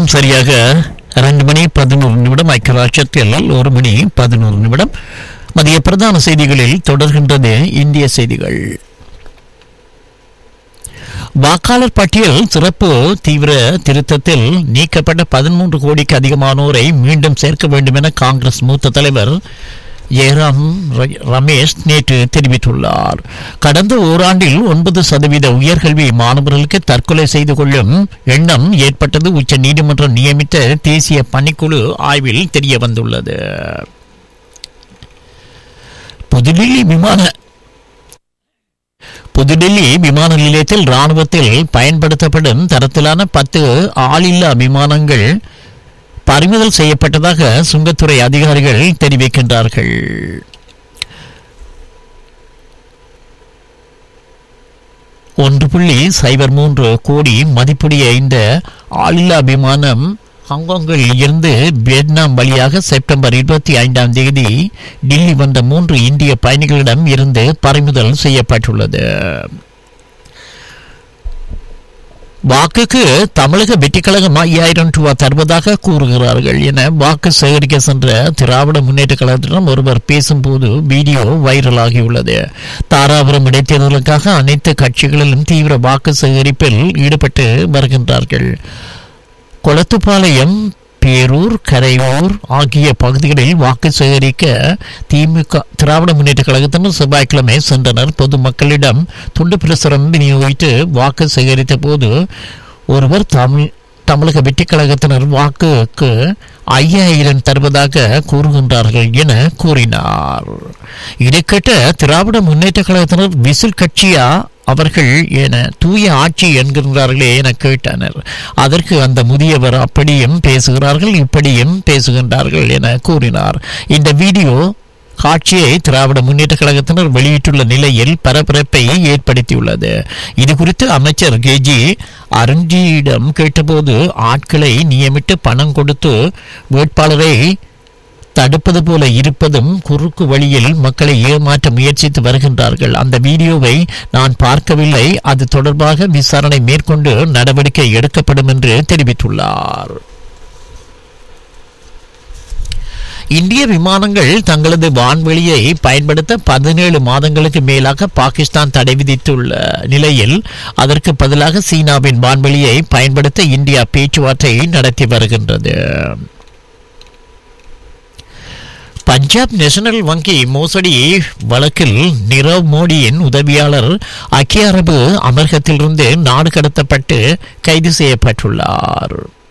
நேரம் சரியாக இரண்டு மணி பதினோரு நிமிடம் ஐக்கியராட்சத்தில் ஒரு மணி பதினோரு நிமிடம் மதிய பிரதான செய்திகளில் தொடர்கின்றது இந்திய செய்திகள் வாக்காளர் பட்டியல் சிறப்பு தீவிர திருத்தத்தில் நீக்கப்பட்ட பதிமூன்று கோடிக்கு அதிகமானோரை மீண்டும் சேர்க்க வேண்டும் என காங்கிரஸ் மூத்த தலைவர் ஜெயராம் ர- ரமேஷ் நேற்று தெரிவித்துள்ளார் கடந்த ஓராண்டில் ஒன்பது சதவீத உயர்கல்வி மாணவர்களுக்கு தற்கொலை செய்து கொள்ளும் எண்ணம் ஏற்பட்டது உச்ச நீதிமன்றம் நியமித்த தேசிய பணிக்குழு ஆய்வில் தெரிய வந்துள்ளது புதுடில்லி விமான புதுடில்லி விமான நிலையத்தில் ராணுவத்தில் பயன்படுத்தப்படும் தரத்திலான பத்து ஆளில்லா விமானங்கள் பறிமுதல் செய்யப்பட்டதாக சுங்கத்துறை அதிகாரிகள் தெரிவிக்கின்றார்கள் ஒன்று புள்ளி சைபர் மூன்று கோடி மதிப்புடைய இந்த ஆளில்லா விமானம் ஹாங்காங்கில் இருந்து வியட்நாம் வழியாக செப்டம்பர் இருபத்தி ஐந்தாம் தேதி டில்லி வந்த மூன்று இந்திய பயணிகளிடம் இருந்து பறிமுதல் செய்யப்பட்டுள்ளது வாக்குக்கு தமிழக வெற்றிக்கழகம் ஐயாயிரம் ரூபாய் தருவதாக கூறுகிறார்கள் என வாக்கு சேகரிக்க சென்ற திராவிட முன்னேற்ற கழகத்திடம் ஒருவர் பேசும்போது வீடியோ வைரலாகியுள்ளது தாராபுரம் இடைத்தேர்தலுக்காக அனைத்து கட்சிகளிலும் தீவிர வாக்கு சேகரிப்பில் ஈடுபட்டு வருகின்றார்கள் கொளத்துப்பாளையம் பேரூர் கரையூர் ஆகிய பகுதிகளில் வாக்கு சேகரிக்க திமுக திராவிட முன்னேற்ற கழகத்தினர் செவ்வாய்க்கிழமை சென்றனர் பொதுமக்களிடம் துண்டு பிரசுரம் விநியோகித்து வாக்கு சேகரித்த போது ஒருவர் தமிழ் தமிழக வெற்றிக் கழகத்தினர் வாக்குக்கு ஐயாயிரம் தருவதாக கூறுகின்றார்கள் என கூறினார் இதை கேட்ட திராவிட முன்னேற்ற கழகத்தினர் விசில் கட்சியா அவர்கள் என தூய ஆட்சி என்கின்றார்களே என கேட்டனர் அதற்கு அந்த முதியவர் அப்படியும் பேசுகிறார்கள் இப்படியும் பேசுகின்றார்கள் என கூறினார் இந்த வீடியோ காட்சியை திராவிட முன்னேற்ற கழகத்தினர் வெளியிட்டுள்ள நிலையில் பரபரப்பை ஏற்படுத்தியுள்ளது இது குறித்து அமைச்சர் கேஜி அருண்ஜியிடம் கேட்டபோது ஆட்களை நியமித்து பணம் கொடுத்து வேட்பாளரை தடுப்பது போல இருப்பதும் குறுக்கு வழியில் மக்களை ஏமாற்ற முயற்சித்து வருகின்றார்கள் அந்த வீடியோவை நான் பார்க்கவில்லை அது தொடர்பாக விசாரணை மேற்கொண்டு நடவடிக்கை எடுக்கப்படும் என்று தெரிவித்துள்ளார் இந்திய விமானங்கள் தங்களது வான்வெளியை பயன்படுத்த பதினேழு மாதங்களுக்கு மேலாக பாகிஸ்தான் தடை விதித்துள்ள நிலையில் அதற்கு பதிலாக சீனாவின் வான்வெளியை பயன்படுத்த இந்தியா பேச்சுவார்த்தை நடத்தி வருகின்றது பஞ்சாப் நேஷனல் வங்கி மோசடி வழக்கில் நிரவ் மோடியின் உதவியாளர் ஐக்கிய அரபு அமர்கத்திலிருந்து நாடு கடத்தப்பட்டு கைது செய்யப்பட்டுள்ளார்